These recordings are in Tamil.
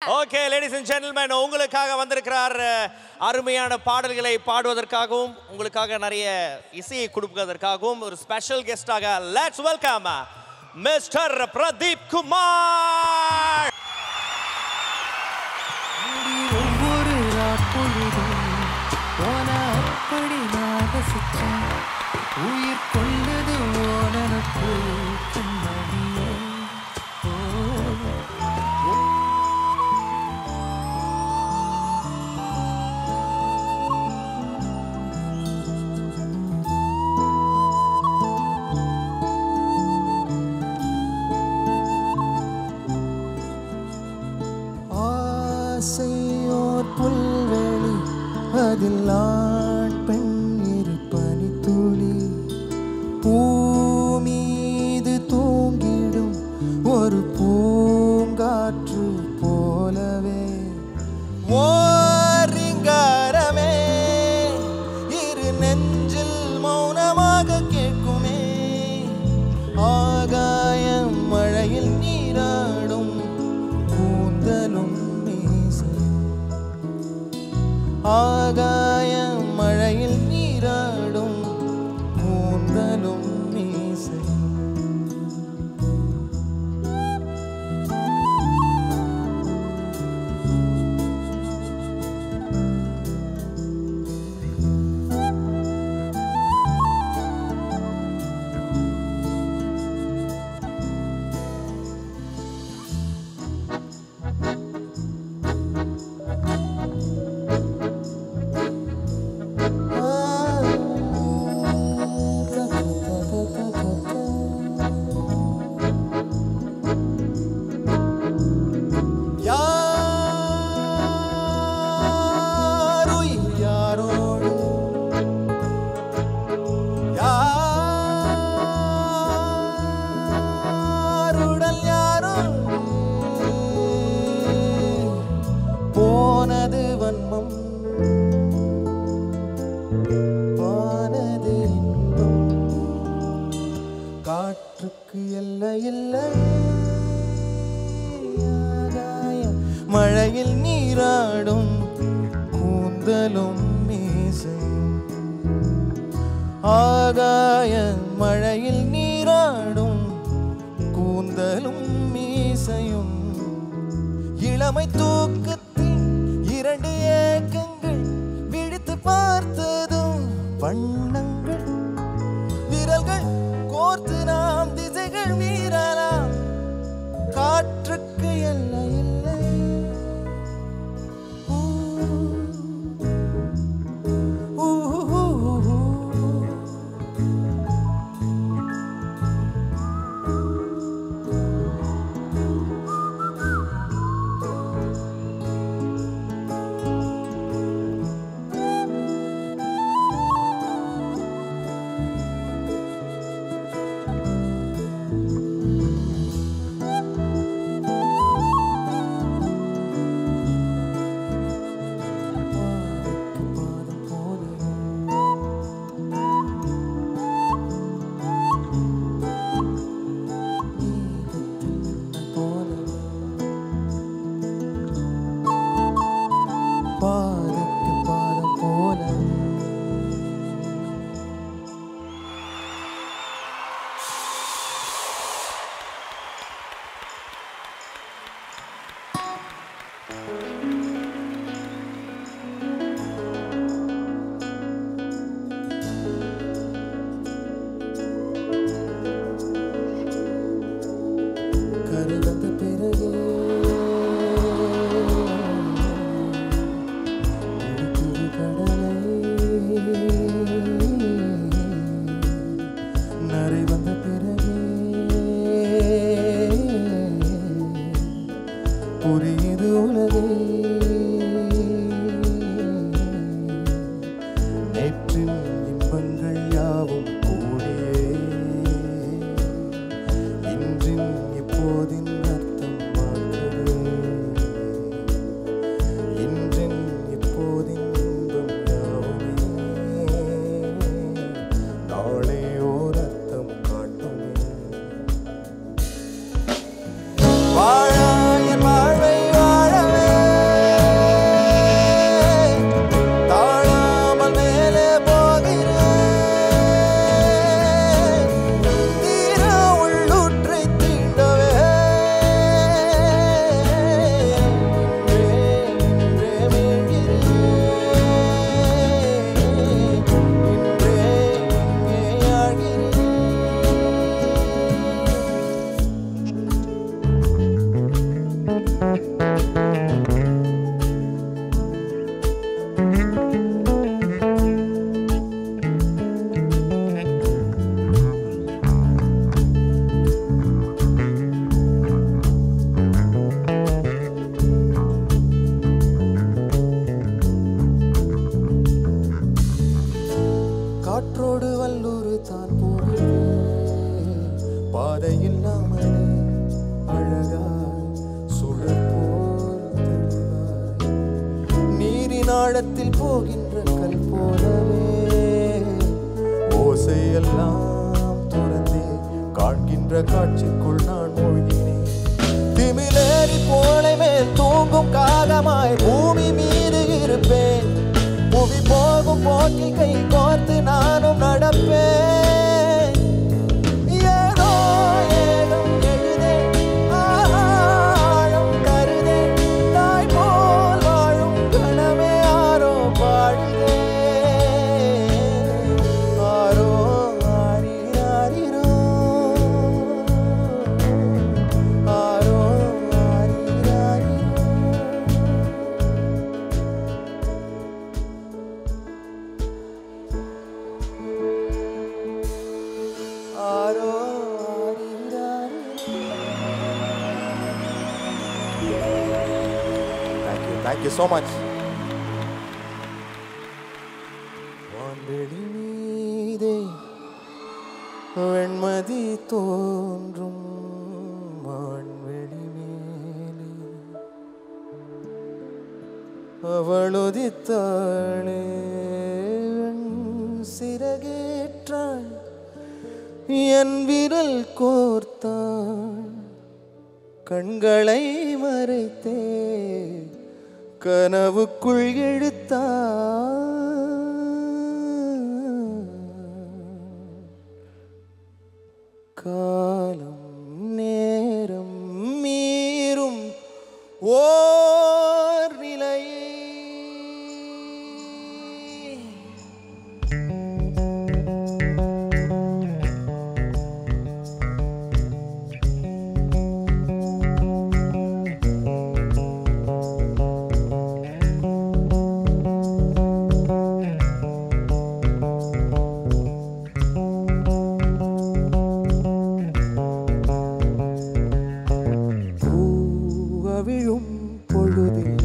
ஓகே லேடிஸ் அண்ட் ஜென்டில்மேன் உங்களுக்காக வந்திருக்கிறார் அஹ், அருமையான பாடல்களை பாடுவதற்காகவும் உங்களுக்காக நிறைய இசையை கொடுப்பதற்காகவும் ஒரு ஸ்பெஷல் கெஸ்டாக let's welcome mister Pradeep Kumar ஒவ்வொரு ராப்பொழுதும் போன அப்படி நான் ரசிச்சேன் உயிர் கொண்டது ஓனனப்பு கண்ணடியே ஆசையோர் புல்வெளி அதில் ஆண் பெண் இருப்பனி துளி பூமீது தூங்கிடும் ஒரு பூங்காற்று போலவே ஓரிங்காரமே இரு நெஞ்சில் மௌனமாக கேட்குமே ஆகாயம் மழையில் நீராடும் கூந்தலும் மீசை ஆகாயம் மழையில் நீராடும் கூந்தலும் மீசை யாருயிர் யாரோடு யாருடல் யாரோ போனது வன்மம் வானது இன்பம் காற்றுக்கு எல்லை இல்லை ஆகாயம் மழையில் நீராடும் கூந்தலும் மீசையும் ஆகாய மழையில் நீராடும் கூந்தலும் மீசையும் இளமை தூக்கத்தில் இரண்டு ஏக்கங்கள் விழித்து பார்த்ததும் வண்ணங்கள் விரல்கள் கோர்த்து நாம் திசைகள் மீறலாம் காற்றுக்கு எல்லை இல்லை ஊ, ஊ, ஊ, ஊ. பாதம் போலே பாதக்கு பாதம் போல கரை வந்த பிறகே இடுக்கிது கடலை நரை வந்த பிறகே புரியுது உலகே நேற்றின் இன்பங்கள் யாவும் கூடியே இன்றின் இப்போதின் அர்த்தம் மாற்றவே இன்றின் இப்போதின் இன்பம் யாவுமே நாளை ஓர் அர்த்தம் காட்டுமே வாழ என் வாழ்வை வாழவே கடலின் ஆழத்தில் போகின்ற கல் போலவே ஓசையெல்லாம் துறந்தே காண்கின்ற காட்சிக்குள் நான் மூழ்கினேன் திமிலேறி போலை மேல் தூங்கும் காகமாய் பூமி மீது இருப்பேன் புவி போகும் போக்கில் கை கோர்த்து நானும் நடப்பேன் ஏதோ ஏகம் எழுதே ஆழம் கருதே தாய் போல் வாழும் கணமே ஆரோ பாடுதே ஆரோ ஆரிராரிரோ ஆரோ ஆரிராரிரோ ஆரோ Thank you. Thank you so much. வான்வெளி மீதே வெண்மதி தோன்றும் வான்வெளி மேலே அவளுதித்தாளே வெண் சிறகேற்றாள் என் விரல் கோர்த்தாள் கண்களை மறைத்தே கனவுக்குள் இழுத்தாள் காலம் நேரம் மீறும் ஓர் நிலையே பூவவிழும் பொழுதில்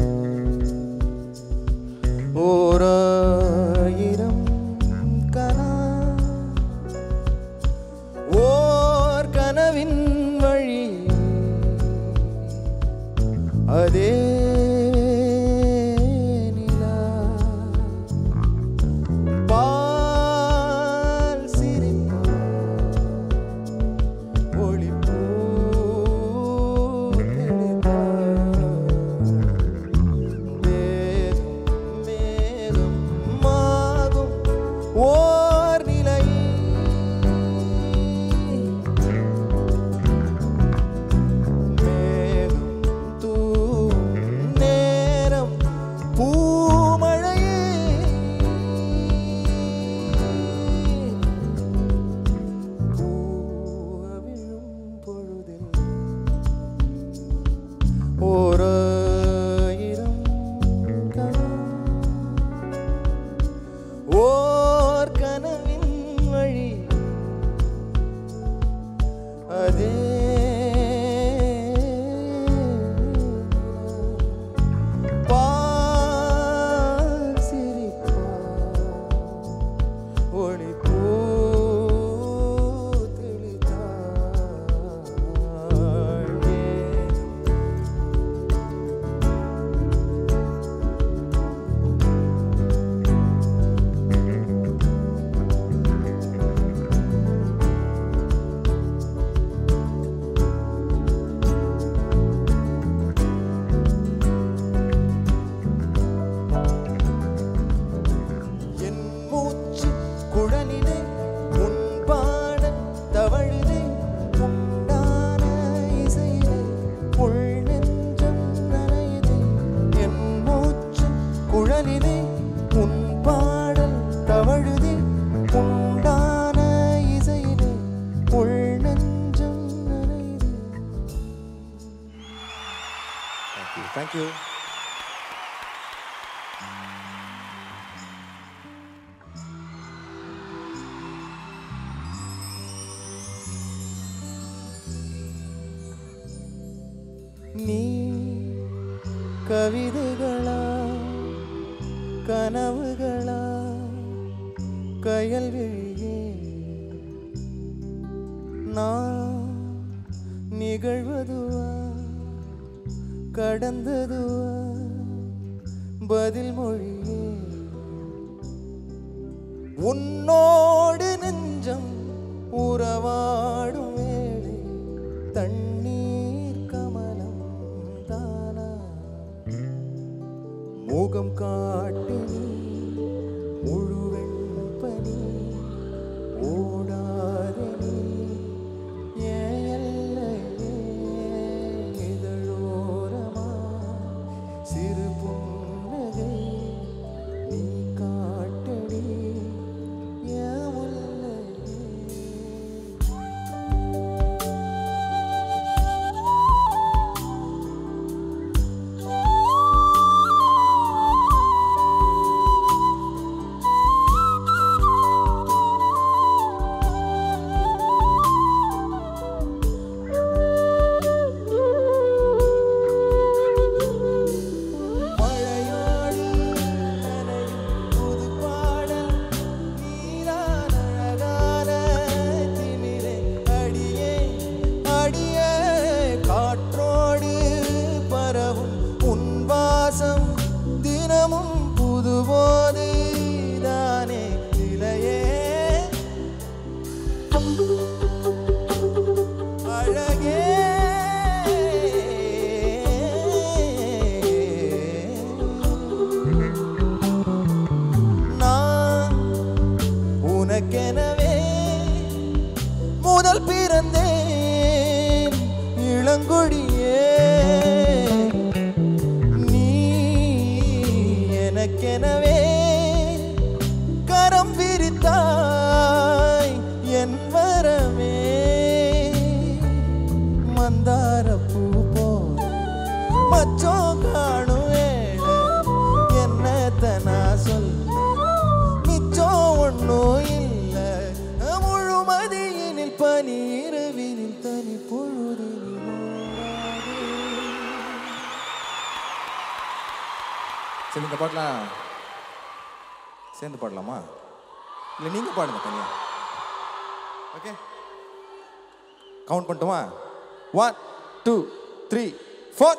ஓராயிரம் கனா ஓர் கனவின் வழி அதே நிலா பால் சிரிப்பார் ஒளிப்பூ மேகம் மேகம் மாகும் ஓர் நிலை மேகம் தூவும் நேரம் பூமழையே பூவிழும் பொழுதில் ஓராயிரம் கனா ஓர் கனவின் வழி அதே பால் சிரிப்பார் ஒளி பூத்தெளித்தாள் என் மூச்சு குழலிலே உன் பாடல் தவழுதே உண்டான இசையிலே உள் நெஞ்சம் நனையுதே என் மூச்சு குழலிலே உன் பாடல் தவழுதே உண்டான இசையிலே உள் நெஞ்சம் நனையுதே Thank you. Thank you. நீ கவிதைகளா கனவுகளா கயல்விழியே நான் நிகழ்வதுவா கடந்ததுவா பதில் மொழியே உன்னோடு நெஞ்சம் உறவாடும் வேளை தண்ணீர் கமலம் தானா முகம் காட்டு நீ முழுவெண் பனி ஓடாத நீ ஏன் எல்லையே இதழோரமா சிறு புன்னகை நீ காட்டடி ஏன் முல்லையே மழையோடு நனையும் புது பாடல் நீதான் அழகான திமிரே அடியே அடியே காற்றோடு பரவும் உன் வாசம் தினமும் புதுபோது தானே இலையே அழகே நான் உனக்கெனவே முதல் பிறந்தேன் இளங்கொடியே நீ எனக்கெனவே கரம் விரித்தாய் என் வரமே மந்தார பூ போல மச்சோ காணும் வேளை என்னத்த நான் சொல்ல மிச்சம் ஒன்றும் இல்லை முழுமதியினில் பனி இரவினில் தனி பொழுதினில் ஓடாதே. சரி இந்த பாட்டெலாம் சேர்ந்து பாடலாமா இல்லை நீங்கள் பாடுங்க தனியா ஓகே கவுண்ட் பண்ணட்டுமா one two three four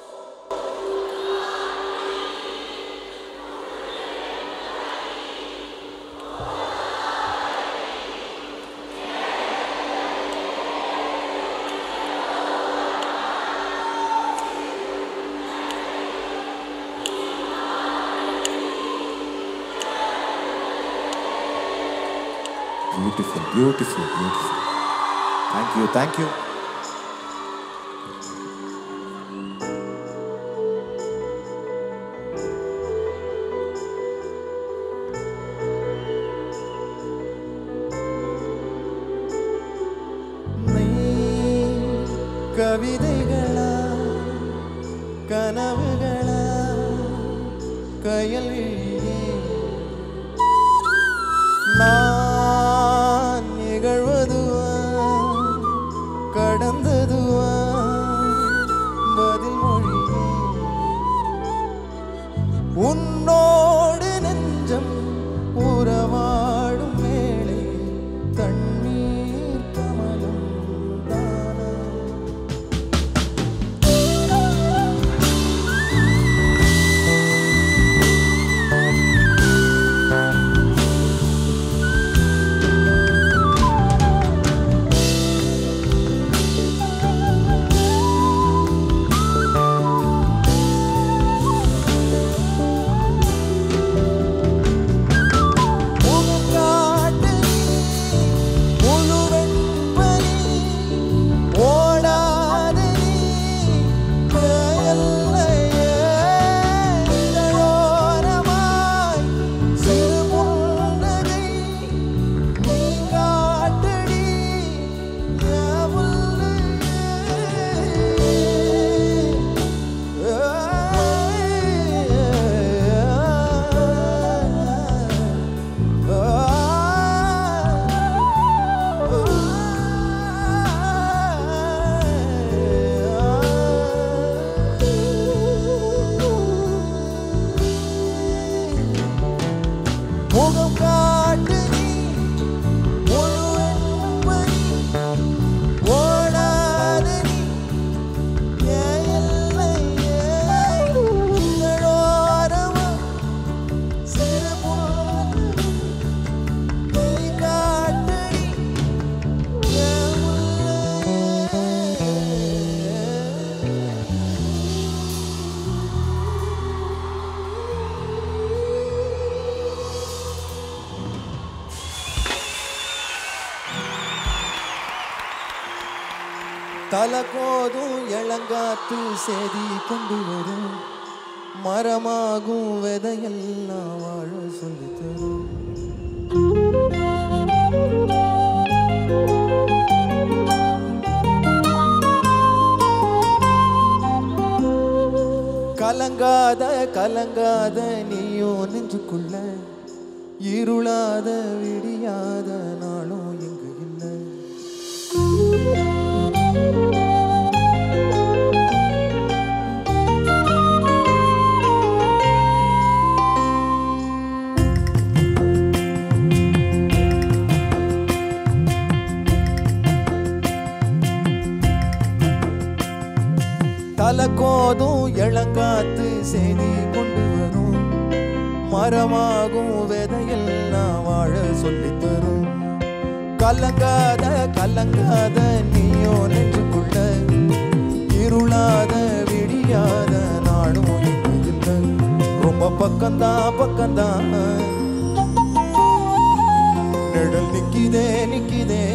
beautiful beautiful beautiful thank you thank you நீ கவிதைகளா கனவுகளா கயல்விழியே நான் நிகழ்வதுவா கடந்ததுவா பதில் மொழியே உன்னோடு நெஞ்சம் உறவாடும் வேளை தண்ணீர் கமலம் தானா தலை கோதும் இளங்காத்து செய்தி கொண்டு வரும் மரமாகும் விதையெல்லாம் வாழ சொல்லி தரும் கலங்காத கலங்காத நீயோ நெஞ்சுக்குள்ள இருளாத விடியாத நாளும் எங்கு இல்லை தலை கோதும் இளங்காத்து செய்தி கொண்டு வரும் மரமாகும் விதையெல்லாம் வாழ சொல்லித் தரும் கலங்காத கலங்காத நீயோ நெஞ்சுக்குள்ள இருளாத விடியாத நாடும் இங்கு இல்லை ரொம்ப பக்கம்தான் பக்கம்தான் நிழல் நிக்கிதே நிக்கிதே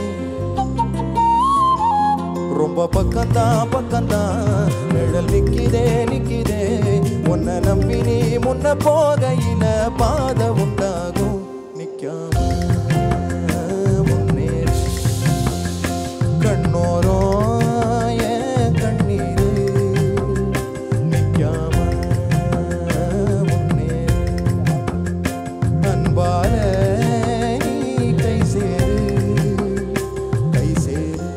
ரொம்ப பக்கம்தான் பக்கம்தான் நிழல் நிக்கிதே நிக்கிதே உன்னை நம்பி நீ முன்ன போகையில பாத உண்டாகும் நிக்காம முன்னேறு கண்ணோரோ என் கண்ணீரு நிக்காம முன்னேறு அன்பால நீ கை சேரு கை சேரு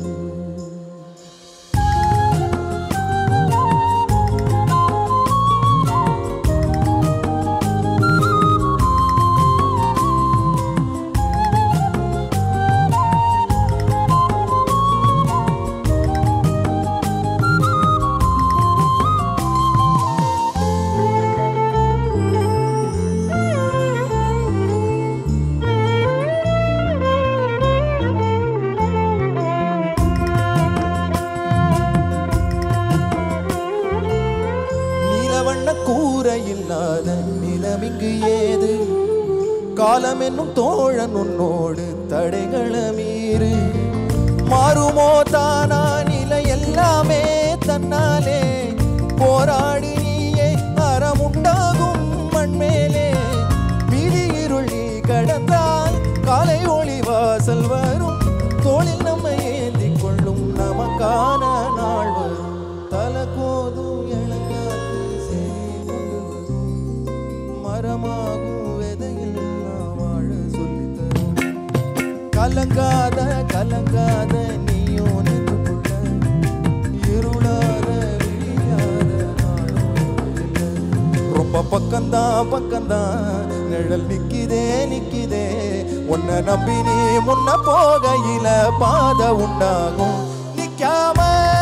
நீலவண்ண கூரை இல்லாத நிலமிங்கு ஏது காலம் என்னும் தோழன் உன்னோடு தடைகளை மீறு மாறுமோ தானா நிலை எல்லாமே தன்னாலே போராடி நீயே அறமுண்டாகும் மண்மேலே விழி இருளி கடந்தால் காலை ஒளி வாசல் வரும் தோளில் நம்மை ஏந்தி கொள்ளும் நமக்கான நாள் வரும் தலை கோதும் இளங்காத்து சரி கொண்டு வரும் மரமாகும் விதையெல்லாம் வாழ சொல்லித் தரும் கலங்காத கலங்காத நீயோ நெஞ்சுக்குள்ள இருளாத விழியாத நாளும் இல்லை. ரொம்ப பக்கம்தான் பக்கம்தான் நிழல் நிக்கிதே நிக்கிதே உன்னை நம்பி நீ முன்ன போகையில பாத உண்டாகும் நிக்காம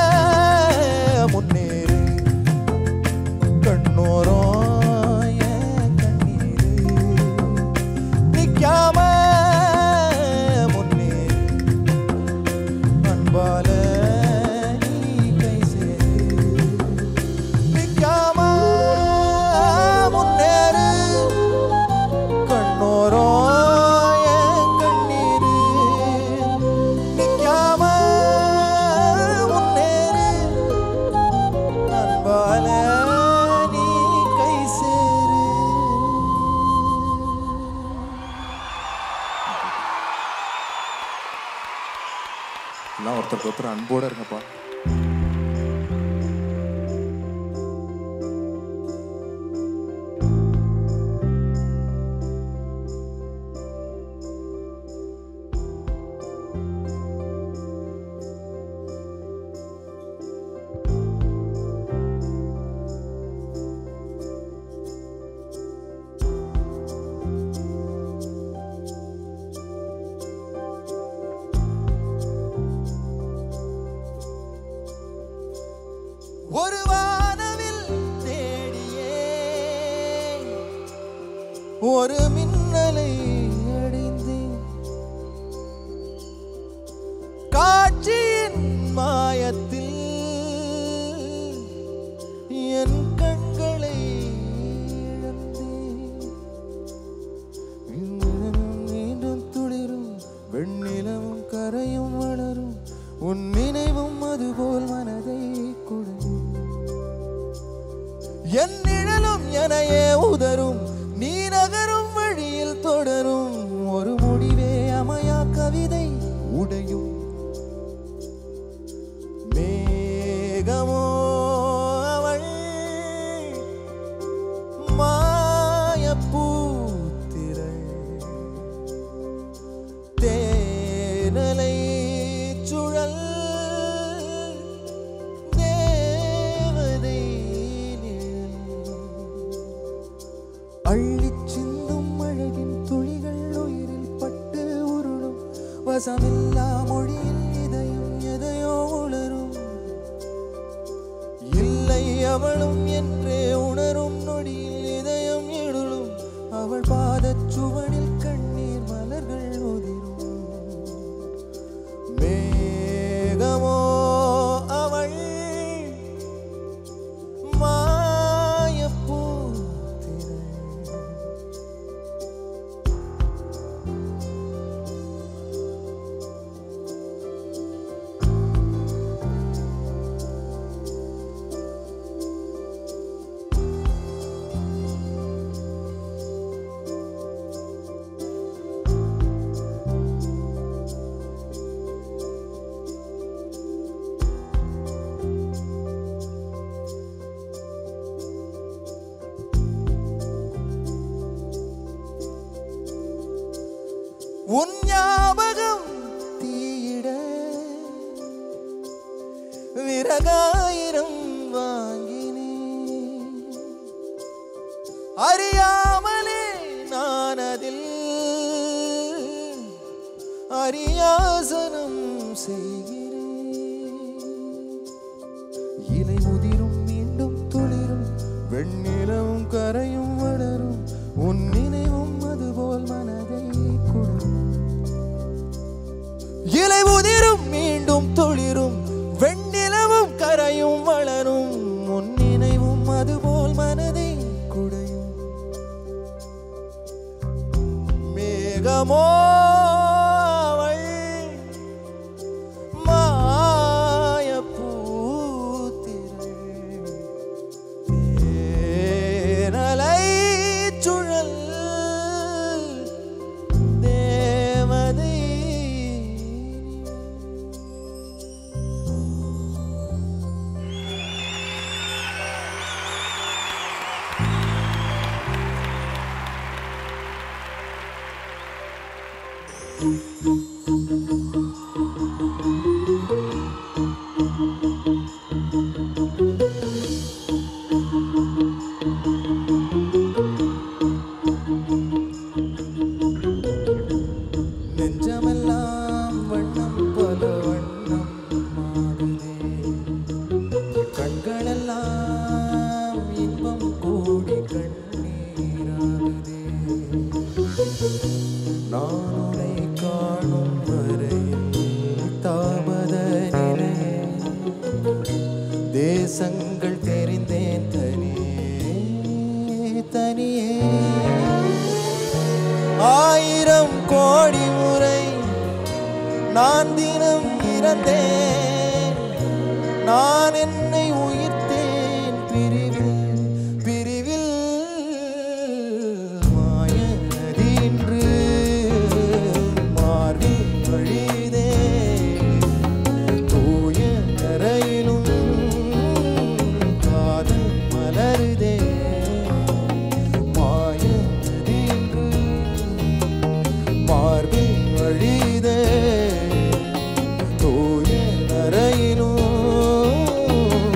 முன்னேறு கண்ணோரோ என் கண்ணீரு நிக்காம முன்னேறு அன்பால நீ கை சேரு நிக்காம முன்னேறு கண்ணோரோ என் கண்ணீரு நிக்காம முன்னேறு அன்பால நீ கை சேரு எல்லாம் ஒருத்தருக்கு ஒருத்தர் அன்போட இருங்கப்பா ஒரு வானவில் தேடியே ஒரு மின்னலை அடைந்தேன் காட்சியின் மாயத்தில் என் கண்களை இழந்தேன் விண்ணிலவும் மீண்டும் துளிரும் வெண்ணிலவும் கரையும் வளரும் உன் நினைவும் நிழலும் எனையே உதரும் நீ நகரும் வழியில் தொடரும் ஒரு முடிவே அமையா கவிதை உடையும் மேகமோ அவள் மாயப்பூத்திரள் தேனலை சுழல் தேவதை நிழல். அள்ளிச் சிந்தும் அழகின் துளிகள் உயிரில் பட்டு உருளும் வசமில்லா மொழியில் இதயம் எதையோ உளரும் இல்லை அவளும் என்றே உணரும் நொடியில் இதயம் எழுளும் அவள் பாதச் சுவடில் கண்ணீர் மலர்கள் உதிரும் மேகமோ அவள் மாயப்பூத்திரள் உன் ஞாபகம் தீயிட விறகாயிரம் வாங்கினேன் அறியாமலே நான் அதில் அரியாசனம் செய்கிறேன் இலை முதிரும் மீண்டும் துளிரும் வெண்ணிலவும் கரையும் வளரும் உன் நினைவும் அதுபோல் மனதை கொடும் இலை உதிரும் மீண்டும் துளிரும் வெண்ணிலவும் கரையும் வளரும் உன் நினைவும் அதுபோல் மனதை குடையும் மேகமோ அவள் மாயப்பூத்திரள் தேனலை சுழல் தேவதை நெஞ்சமெல்லாம் வண்ணம் பல வண்ணம் மாறுதே கண்களெல்லாம் இன்பம் கூடி கண்ணீராகுதே நான் உன்னை காணும் வரையில் தாமத நிலை தேசங்கள் தெரிந்தேன் தனியே தனியே ஆயிரம் கோடி முறை நான் தினம் இறந்தேன் நான் என்னை உயிர்த்தேன் பிரிவில் பிரிவில் மாய நதி இன்று மார்பில் வழிதே தூய கரையிலும் காதல் மலருதே மாய நதி இன்று மார்பில் வழிதே தூய நரையிலும்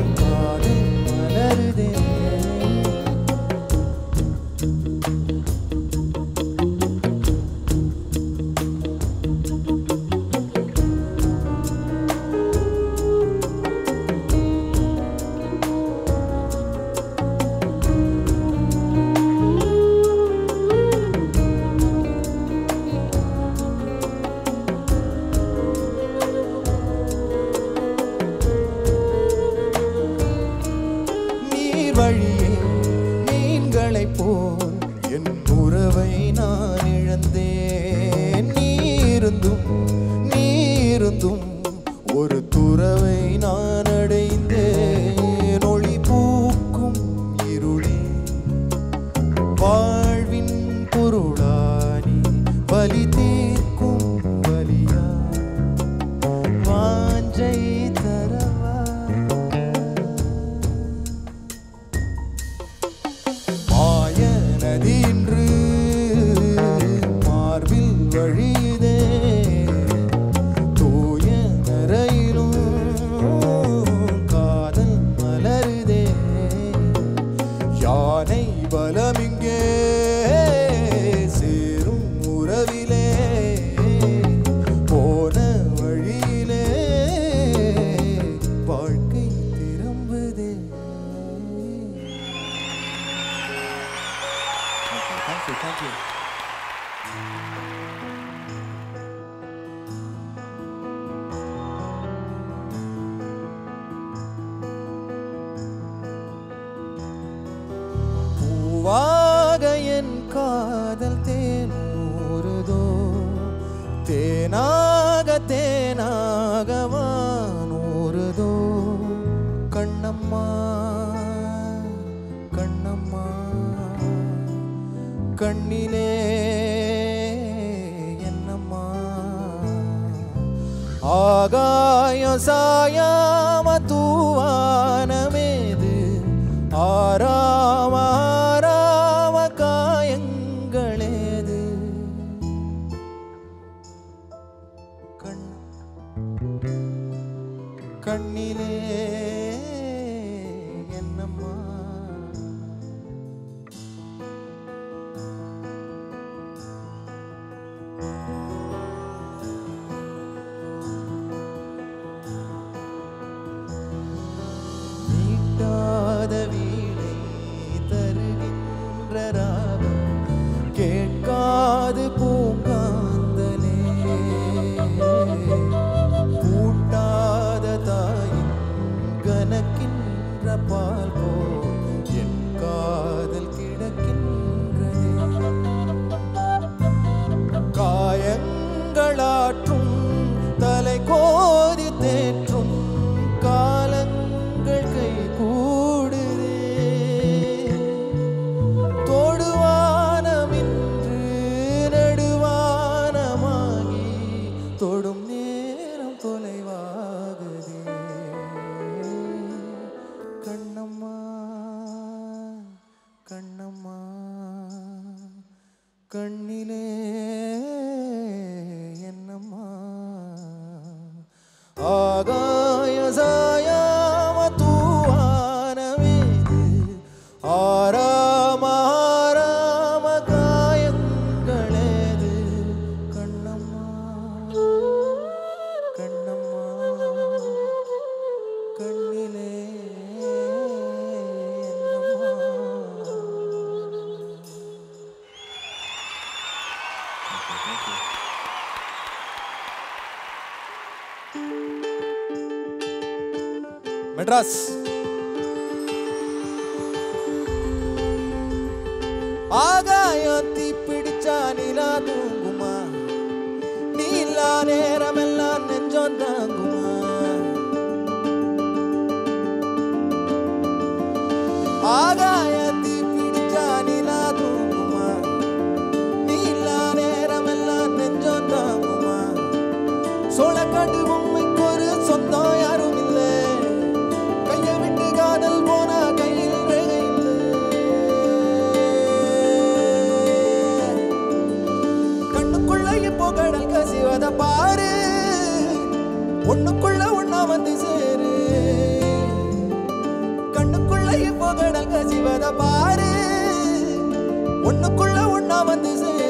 பலமிங்கே சேரும் உறவிலே போன வழியிலே வாழ்க்கை திரும்புதே தேங்க்யூ தேங்க்யூ பூவாக என் காதல் தேன் ஊறுதோ தேனாக தேனாக வானூறுதோ கண்ணம்மா கண்ணம்மா கண்ணிலே என்னம்மா ஆகாயம் சாயாம தூவானமேது ஆராம ஆராம காயங்களேது கண் கண்ணிலே என்னம்மா மீட்டாத வீணை தருகின்ற ராகம் கேட்காது பூங்காந்தலே கூட்டாத தாயின் கனக்கின்ற பால் போல் என் காதல் கிடக்கின்றதே காயங்களாற்றும் தலை கோதி தேற்றும் காலங்கள் கை கூடுதே தொடுவானமின்று நடுவானமாகி தொடும் நேரம் தொலைவாகுதே கண்ணம்மா கண்ணம்மா கண்ணிலே என்னம்மா ஆகாய சாயாம தூவானமேது ஆராம ஆராம காயங்களேது கண்ணம்மா கண்ணம்மா கண்ணிலே என்னம்மா மெட்ராஸ் ஆகாயம் தீ பிடிச்சா நிலா தூங்குமா நீ இல்லா நேரமெல்லாம் நெஞ்சம் தாங்குமா ஆகாயம் தீ பிடிச்சா நிலா தூங்குமா நீ இல்லா நேரமெல்லாம் நெஞ்சம் தாங்குமா சோழக்காட்டு உண்மைக்கு ஒரு சொந்தம் யாரும் இல்லை கையை விட்டு காதல் போனா கையில் ரேகை இல்லை கண்ணுக்குள்ள இப்போ கடல் கசிவத பாரு ஒண்ணுக்குள்ள ஒண்ணா வந்து சேரு கண்ணுக்குள்ள இப்போ கடல் கசிவத பாரு ஒண்ணுக்குள்ள ஒண்ணா வந்து சேரு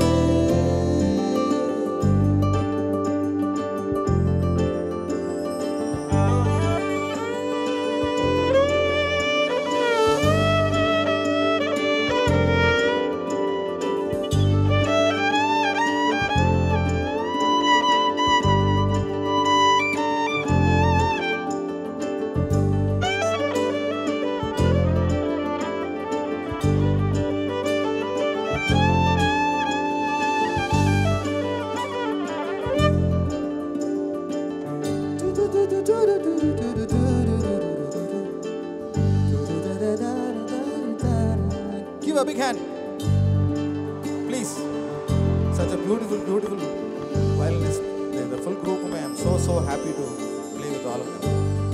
Give a big hand. Please. Such a beautiful, beautiful violinist. The, the full group, I am so, so happy to play with all of them.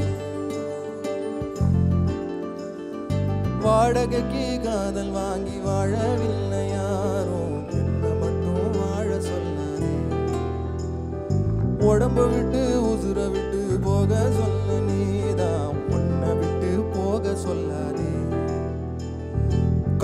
வாடகைக்கு காதல் வாங்கி வாழவில்லை யாரும் என்ன மட்டும் வாழ சொல்லாதே உடம்ப விட்டு உசுர விட்டு போக சொல்ல நீதான் உன்னை விட்டு போக சொல்லாதே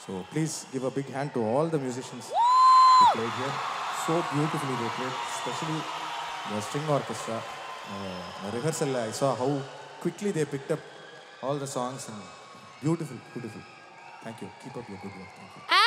So please give a big hand to all the musicians who played here. So beautifully they played, especially the string orchestra. Uh, the rehearsal, I saw how quickly they picked up all the songs and beautiful, beautiful. Thank you. Keep up your good work. Thank you.